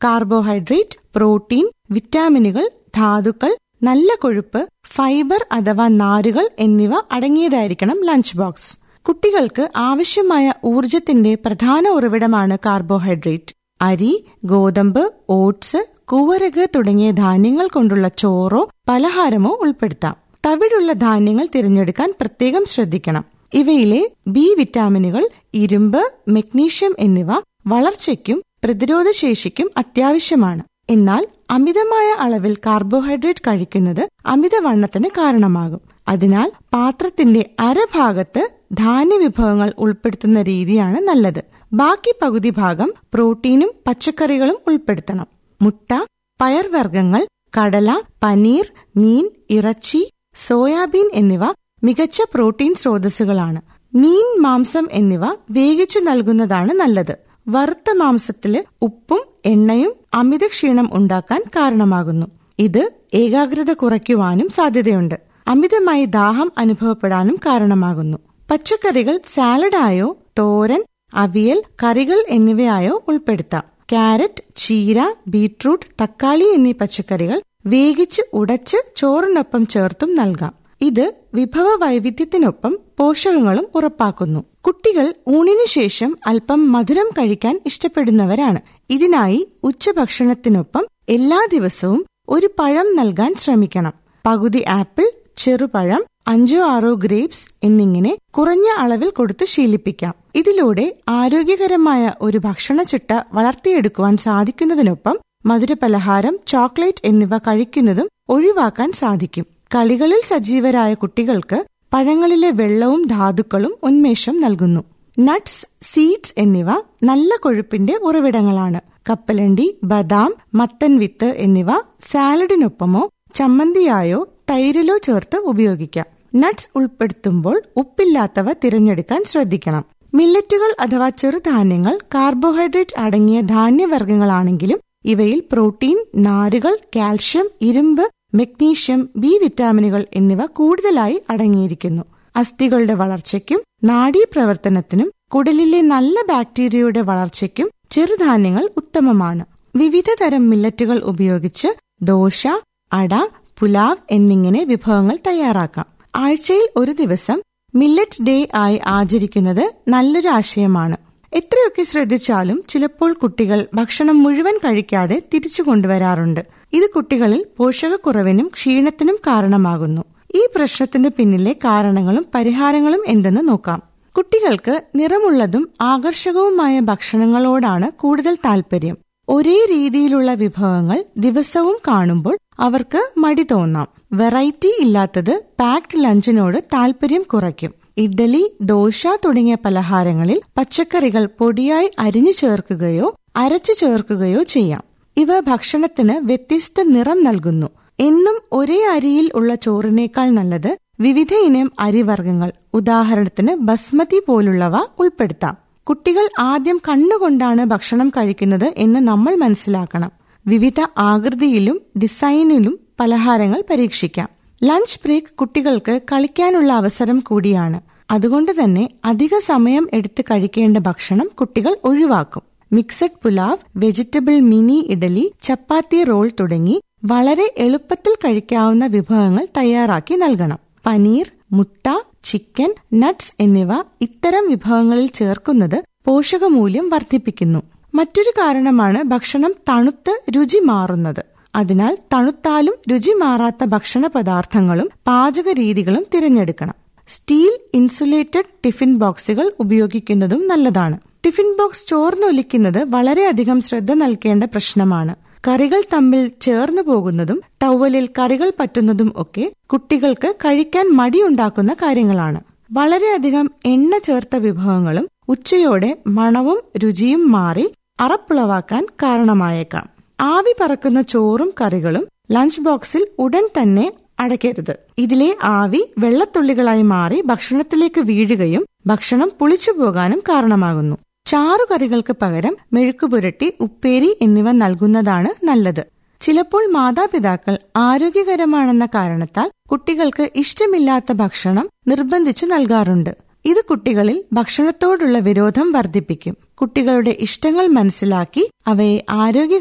carbohydrate protein വിറ്റാമിനുകൾ ധാതുക്കൾ നല്ല കൊഴുപ്പ് ഫൈബർ അഥവാ നാരുകൾ എന്നിവ അടങ്ങിയതായിരിക്കണം ലഞ്ച് ബോക്സ് കുട്ടികൾക്ക് ആവശ്യമായ ഊർജത്തിന്റെ പ്രധാന ഉറവിടമാണ് കാർബോഹൈഡ്രേറ്റ് അരി ഗോതമ്പ് ഓട്സ് കൂവരക് തുടങ്ങിയ ധാന്യങ്ങൾ കൊണ്ടുള്ള ചോറോ പലഹാരമോ ഉൾപ്പെടുത്താം തവിടുള്ള ധാന്യങ്ങൾ തിരഞ്ഞെടുക്കാൻ പ്രത്യേകം ശ്രദ്ധിക്കണം ഇവയിലെ ബി വിറ്റാമിനുകൾ ഇരുമ്പ് മെഗ്നീഷ്യം എന്നിവ വളർച്ചയ്ക്കും പ്രതിരോധശേഷിക്കും അത്യാവശ്യമാണ് എന്നാൽ അമിതമായ അളവിൽ കാർബോഹൈഡ്രേറ്റ് കഴിക്കുന്നത് അമിതവണ്ണത്തിന് കാരണമാകും അതിനാൽ പാത്രത്തിന്റെ അരഭാഗത്ത് ധാന്യവിഭവങ്ങൾ ഉൾപ്പെടുത്തുന്ന രീതിയാണ് നല്ലത് ബാക്കി പകുതി ഭാഗം പ്രോട്ടീനും പച്ചക്കറികളും ഉൾപ്പെടുത്തണം മുട്ട പയർവർഗ്ഗങ്ങൾ കടല പനീർ മീൻ ഇറച്ചി സോയാബീൻ എന്നിവ മികച്ച പ്രോട്ടീൻ സ്രോതസ്സുകളാണ് മീൻ മാംസം എന്നിവ വേവിച്ചു നൽകുന്നതാണ് നല്ലത് വറുത്ത മാംസത്തില് ഉപ്പും എണ്ണയും അമിത ക്ഷീണം ഉണ്ടാക്കാൻ കാരണമാകുന്നു ഇത് ഏകാഗ്രത കുറയ്ക്കുവാനും സാധ്യതയുണ്ട് അമിതമായി ദാഹം അനുഭവപ്പെടാനും കാരണമാകുന്നു പച്ചക്കറികൾ സാലഡായോ തോരൻ അവിയൽ കറികൾ എന്നിവയായോ ഉൾപ്പെടുത്താം ക്യാരറ്റ് ചീര ബീട്രൂട്ട് തക്കാളി എന്നീ പച്ചക്കറികൾ വേവിച്ച് ഉടച്ച് ചോറിനൊപ്പം ചേർത്തും നൽകാം ഇത് വിഭവ വൈവിധ്യത്തിനൊപ്പം പോഷകങ്ങളും ഉറപ്പാക്കുന്നു കുട്ടികൾ ഊണിനു ശേഷം അല്പം മധുരം കഴിക്കാൻ ഇഷ്ടപ്പെടുന്നവരാണ് ഇതിനായി ഉച്ചഭക്ഷണത്തിനൊപ്പം എല്ലാ ദിവസവും ഒരു പഴം നൽകാൻ ശ്രമിക്കണം പകുതി ആപ്പിൾ ചെറുപഴം അഞ്ചോ ആറോ ഗ്രേപ്സ് എന്നിങ്ങനെ കുറഞ്ഞ അളവിൽ കൊടുത്ത് ശീലിപ്പിക്കാം ഇതിലൂടെ ആരോഗ്യകരമായ ഒരു ഭക്ഷണച്ചിട്ട വളർത്തിയെടുക്കുവാൻ സാധിക്കുന്നതിനൊപ്പം മധുരപലഹാരം ചോക്ലേറ്റ് എന്നിവ കഴിക്കുന്നതും ഒഴിവാക്കാൻ സാധിക്കും കളികളിൽ സജീവരായ കുട്ടികൾക്ക് പഴങ്ങളിലെ വെള്ളവും ധാതുക്കളും ഉന്മേഷം നൽകുന്നു നട്ട്സ് സീഡ്സ് എന്നിവ നല്ല കൊഴുപ്പിന്റെ ഉറവിടങ്ങളാണ് കപ്പലണ്ടി ബദാം മത്തൻ വിത്ത് എന്നിവ സാലഡിനൊപ്പമോ ചമ്മന്തിയായോ തൈരിലോ ചേർത്ത് ഉപയോഗിക്കാം നട്ട്സ് ഉൾപ്പെടുത്തുമ്പോൾ ഉപ്പില്ലാത്തവ തിരഞ്ഞെടുക്കാൻ ശ്രദ്ധിക്കണം മില്ലറ്റുകൾ അഥവാ ചെറുധാന്യങ്ങൾ കാർബോഹൈഡ്രേറ്റ് അടങ്ങിയ ധാന്യവർഗ്ഗങ്ങളാണെങ്കിലും ഇവയിൽ പ്രോട്ടീൻ നാരുകൾ കാൽഷ്യം ഇരുമ്പ് മെഗ്നീഷ്യം ബി വിറ്റാമിനുകൾ എന്നിവ കൂടുതലായി അടങ്ങിയിരിക്കുന്നു അസ്ഥികളുടെ വളർച്ചയ്ക്കും നാഡീപ്രവർത്തനത്തിനും കുടലിലെ നല്ല ബാക്ടീരിയയുടെ വളർച്ചയ്ക്കും ചെറുധാന്യങ്ങൾ ഉത്തമമാണ് വിവിധ തരം മില്ലറ്റുകൾ ഉപയോഗിച്ച് ദോശ അട പുലാവ് എന്നിങ്ങനെ വിഭവങ്ങൾ തയ്യാറാക്കാം ആഴ്ചയിൽ ഒരു ദിവസം മില്ലറ്റ് ഡേ ആയി ആചരിക്കുന്നത് നല്ലൊരു ആശയമാണ് എത്രയൊക്കെ ശ്രദ്ധിച്ചാലും ചിലപ്പോൾ കുട്ടികൾ ഭക്ഷണം മുഴുവൻ കഴിക്കാതെ തിരിച്ചു കൊണ്ടുവരാറുണ്ട് ഇത് കുട്ടികളിൽ പോഷകക്കുറവിനും ക്ഷീണത്തിനും കാരണമാകുന്നു ഈ പ്രശ്നത്തിന് പിന്നിലെ കാരണങ്ങളും പരിഹാരങ്ങളും എന്തെന്ന് നോക്കാം കുട്ടികൾക്ക് നിറമുള്ളതും ആകർഷകവുമായ ഭക്ഷണങ്ങളോടാണ് കൂടുതൽ താല്പര്യം ഒരേ രീതിയിലുള്ള വിഭവങ്ങൾ ദിവസവും കാണുമ്പോൾ അവർക്ക് മടി തോന്നാം വെറൈറ്റി ഇല്ലാത്തത് പാക്ഡ് ലഞ്ചിനോട് താല്പര്യം കുറയ്ക്കും ഇഡ്ഡലി ദോശ തുടങ്ങിയ പലഹാരങ്ങളിൽ പച്ചക്കറികൾ പൊടിയായി അരിഞ്ഞു ചേർക്കുകയോ അരച്ചു ചേർക്കുകയോ ചെയ്യാം ഇവ ഭക്ഷണത്തിന് വ്യത്യസ്ത നിറം നൽകുന്നു എന്നും ഒരേ അരിയിൽ ഉള്ള ചോറിനേക്കാൾ നല്ലത് വിവിധ ഇനം അരിവർഗ്ഗങ്ങൾ ഉദാഹരണത്തിന് ബസ്മതി പോലുള്ളവ ഉൾപ്പെടുത്താം കുട്ടികൾ ആദ്യം കണ്ണുകൊണ്ടാണ് ഭക്ഷണം കഴിക്കുന്നത് എന്ന് നമ്മൾ മനസ്സിലാക്കണം വിവിധ ആകൃതിയിലും ഡിസൈനിലും പലഹാരങ്ങൾ പരീക്ഷിക്കാം ലഞ്ച് ബ്രേക്ക് കുട്ടികൾക്ക് കളിക്കാനുള്ള അവസരം കൂടിയാണ് അതുകൊണ്ട് തന്നെ അധിക സമയം എടുത്ത് കഴിക്കേണ്ട ഭക്ഷണം കുട്ടികൾ ഒഴിവാക്കും mixed pulao vegetable mini idli chapati roll തുടങ്ങി വളരെ എളുപ്പത്തിൽ കഴിക്കാവുന്ന വിഭവങ്ങൾ തയ്യാറാക്കി നൽകണം പനീർ മുട്ട ചിക്കൻ നട്ട്സ് എന്നിവ ഇത്തരം വിഭവങ്ങളിൽ ചേർക്കുന്നത് പോഷകമൂല്യം വർദ്ധിപ്പിക്കുന്നു മറ്റൊരു കാരണമാണ് ഭക്ഷണം തണുത്ത് രുചി മാറുന്നത് അതിനാൽ തണുത്താലും രുചി മാറാത്ത ഭക്ഷണ പദാർത്ഥങ്ങളും പാചക രീതികളും തിരഞ്ഞെടുക്കണം സ്റ്റീൽ ഇൻസുലേറ്റഡ് ടിഫിൻ ബോക്സുകൾ ഉപയോഗിക്കുന്നതും നല്ലതാണ് ടിഫിൻ ബോക്സ് ചോർന്നൊലിക്കുന്നത് വളരെയധികം ശ്രദ്ധ നൽകേണ്ട പ്രശ്നമാണ് കറികൾ തമ്മിൽ ചേർന്നു പോകുന്നതും ടവലിൽ കറികൾ പറ്റുന്നതും ഒക്കെ കുട്ടികൾക്ക് കഴിക്കാൻ മടിയുണ്ടാക്കുന്ന കാര്യങ്ങളാണ് വളരെയധികം എണ്ണ ചേർത്ത വിഭവങ്ങളും ഉച്ചയോടെ മണവും രുചിയും മാറി അറപ്പുളവാക്കാൻ കാരണമായേക്കാം ആവി പറക്കുന്ന ചോറും കറികളും ലഞ്ച് ബോക്സിൽ ഉടൻ തന്നെ അടയ്ക്കരുത് ഇതിലെ ആവി വെള്ളത്തുള്ളികളായി മാറി ഭക്ഷണത്തിലേക്ക് വീഴുകയും ഭക്ഷണം പുളിച്ചു പോകാനും കാരണമാകുന്നു ചാറുകറികൾക്ക് പകരം മെഴുക്കുപുരട്ടി ഉപ്പേരി എന്നിവ നൽകുന്നതാണ് നല്ലത് ചിലപ്പോൾ മാതാപിതാക്കൾ ആരോഗ്യകരമാണെന്ന കാരണത്താൽ കുട്ടികൾക്ക് ഇഷ്ടമില്ലാത്ത ഭക്ഷണം നിർബന്ധിച്ചു നൽകാറുണ്ട് ഇത് കുട്ടികളിൽ ഭക്ഷണത്തോടുള്ള വിരോധം വർദ്ധിപ്പിക്കും കുട്ടികളുടെ ഇഷ്ടങ്ങൾ മനസ്സിലാക്കി അവയെ ആരോഗ്യ